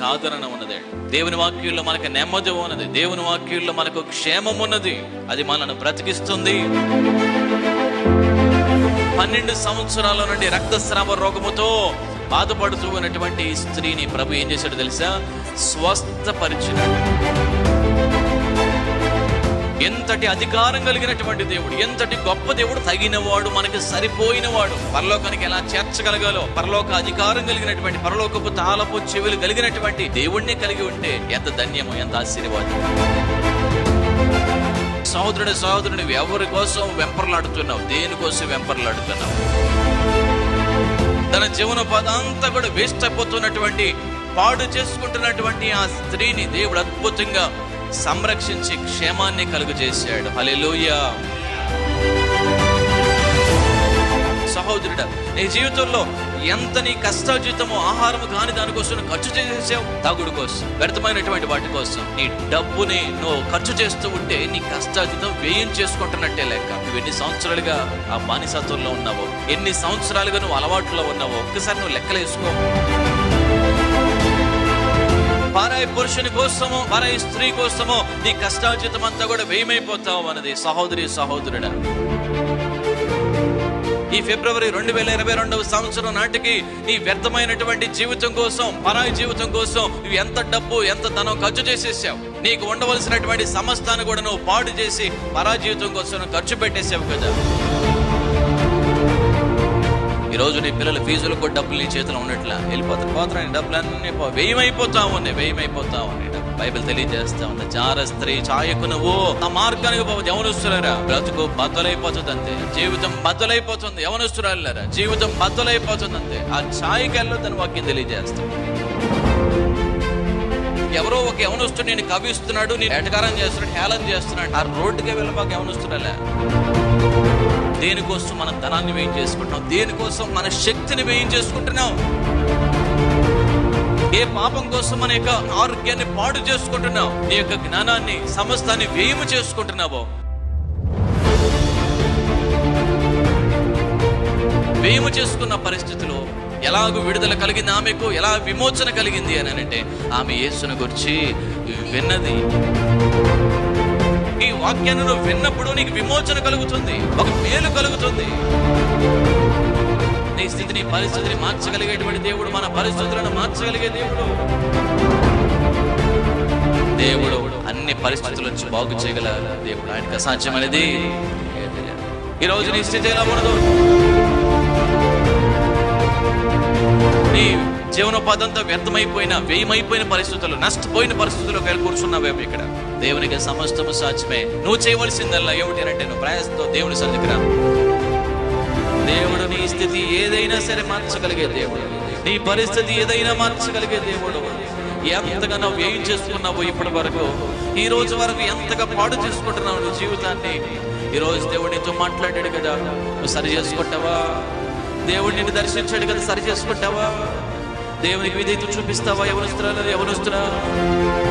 ఆదరణ ఉన్నది దేవుని వాక్యంలో మనకు నెమ్మది ఉన్నది దేవుని వాక్యంలో మనకు క్షేమం ఉన్నది అది మనను బ్రతికిస్తుంది పన్నెండు సంవత్సరాల నుండి రక్తస్రావ రోగముతో బాధపడుతూ ఉన్నటువంటి ఈ స్త్రీని ప్రభు ఏం చేశాడు తెలుసా స్వస్థపరిచినాడు ఎంతటి అధికారం కలిగినటువంటి దేవుడు ఎంతటి గొప్ప దేవుడు తగినవాడు మనకి సరిపోయినవాడు పరలోకానికి ఎలా చేర్చగలగాలో పరలోక అధికారం కలిగినటువంటి పరలోకపు తాళపు చెవులు కలిగినటువంటి దేవుణ్ణి కలిగి ఉంటే ఎంత ధన్యమో ఎంత ఆశీర్వాదం సహోదరుడు సహోదరుడు ఎవరి కోసం వెంపర్లాడుతున్నావు దేనికోసం వెంపర్లాడుతున్నావు తన జీవనోపాధి అంతా కూడా వేస్ట్ అయిపోతున్నటువంటి పాడు చేసుకుంటున్నటువంటి ఆ స్త్రీని దేవుడు అద్భుతంగా సంరక్షించి క్షేమాన్ని కలుగు చేశాడు హల్లెలూయా సహోదరుడా నీ జీవితంలో ఎంత నీ కష్టార్జితమో ఆహారం కాని దానికోసం నువ్వు ఖర్చు చేసేసావు తాగుడు కోసం వ్యర్థమైనటువంటి వాటి కోసం నీ డబ్బుని నువ్వు ఖర్చు చేస్తూ ఉంటే నీ కష్టార్జితం వ్యయం చేసుకుంటున్నట్టే లెక్క నువ్వు ఎన్ని సంవత్సరాలుగా ఆ బానిసత్వంలో ఉన్నావో ఎన్ని సంవత్సరాలుగా నువ్వు అలవాట్లో ఉన్నావో ఒక్కసారి నువ్వు లెక్కలేసుకో పారాయి పురుషుని కోసమో పారాయి స్త్రీ కోసమో నీ కష్టార్జితం అంతా కూడా వ్యయమైపోతావు అన్నది సహోదరి సహోదరుడా ఈ ఫిబ్రవరి రెండు వేల ఇరవై రెండవ సంవత్సరం నాటికి నీ వ్యర్థమైనటువంటి జీవితం కోసం పరాయి జీవితం కోసం నువ్వు ఎంత డబ్బు ఎంత ధనం ఖర్చు చేసేసావు నీకు ఉండవలసినటువంటి సమస్తాన్ని కూడా నువ్వు పాడు చేసి పరా జీవితం కోసం నువ్వు ఖర్చు పెట్టేసావు కదా ఈ రోజు నీ పిల్లల ఫీజులకు కూడా డబ్బులు నీ చేతిలో ఉన్నట్లా వెళ్ళిపోతారు పోతారు నీ డబ్బులు అన్ని పో- వ్యయమైపోతా ఉన్నాయి వ్యయమైపోతా ఉన్నాయి బైబిల్ తెలియజేస్తా ఉంది చార స్త్రీ ఛాయకు నువ్వు ఆ మార్గానికి పోవద్దు ఎవరుస్తున్నారా బ్రతుకు బద్దలైపోతుంది అంతే జీవితం బద్దలైపోతుంది ఎవరుస్తున్నారా జీవితం బద్దలైపోతుంది అంతే ఆ ఛాయకి వెళ్ళొద్దని వాక్యం తెలియజేస్తాం ఎవరో ఒక యవనొస్తు నేను కవిస్తున్నాడు నేను ఎటకారం చేస్తున్నాడు హేళన చేస్తున్నాడు ఆ రోడ్డుకే వెళ్ళబాక యవనొస్తున్నాలే దేనికోసం మన ధనాన్ని వ్యయం చేసుకుంటున్నాం దేనికోసం మన శక్తిని వ్యయం చేసుకుంటున్నాం ఏ పాపం కోసం మన యొక్క ఆరోగ్యాన్ని పాడు చేసుకుంటున్నావు నీ యొక్క జ్ఞానాన్ని సమస్తాన్ని వ్యయము చేసుకుంటున్నావో వ్యయము చేసుకున్న పరిస్థితిలో ఎలాగో విడుదల కలిగింది ఆమెకు ఎలా విమోచన కలిగింది అని అంటే ఆమె యేసును గురించి విన్నది ఈ వాక్యాన్ని నువ్వు విన్నప్పుడు నీకు విమోచన కలుగుతుంది ఒక మేలు కలుగుతుంది నీ స్థితిని పరిస్థితిని మార్చగలిగేటువంటి దేవుడు మన పరిస్థితులను మార్చగలిగే దేవుడు దేవుడు అన్ని పరిస్థితుల నుంచి బాగు చేయగల దేవుడు ఆయనకు అసాధ్యమైనది ఏదీ లేదు. ఈ రోజు నీ స్థితి ఎలా ఉండదు నీ జీవనోపాధి అంతా వ్యర్థమైపోయిన వ్యయమైపోయిన పరిస్థితులు నష్టపోయిన పరిస్థితుల్లో వెళ్ళి కూర్చున్నావేమో ఇక్కడ దేవునికి సమస్తము సాధ్యమే నువ్వు చేయవలసిందల్లా ఏమిటి అంటే నువ్వు ప్రయాసంతో దేవుని సన్నిధికి రా దేవుడు నీ స్థితి ఏదైనా సరే మార్చగలిగే దేవుడు నీ పరిస్థితి ఏదైనా మార్చగలిగే దేవుడు ఎంతగా నువ్వు వ్యయం చేసుకున్నావు ఇప్పటి వరకు ఈ రోజు వరకు ఎంతగా పాడు చేసుకుంటున్నావు నీ జీవితాన్ని ఈ రోజు దేవుడు నీతో మాట్లాడాడు కదా నువ్వు సరి చేసుకుంటావా దేవుడు నిన్ను దర్శించాడు కదా సరి చేసుకుంటావా దేవునికి విధేయత చూపిస్తావా ఎవరు వస్తున్నారు ఎవరు వస్తున్నారు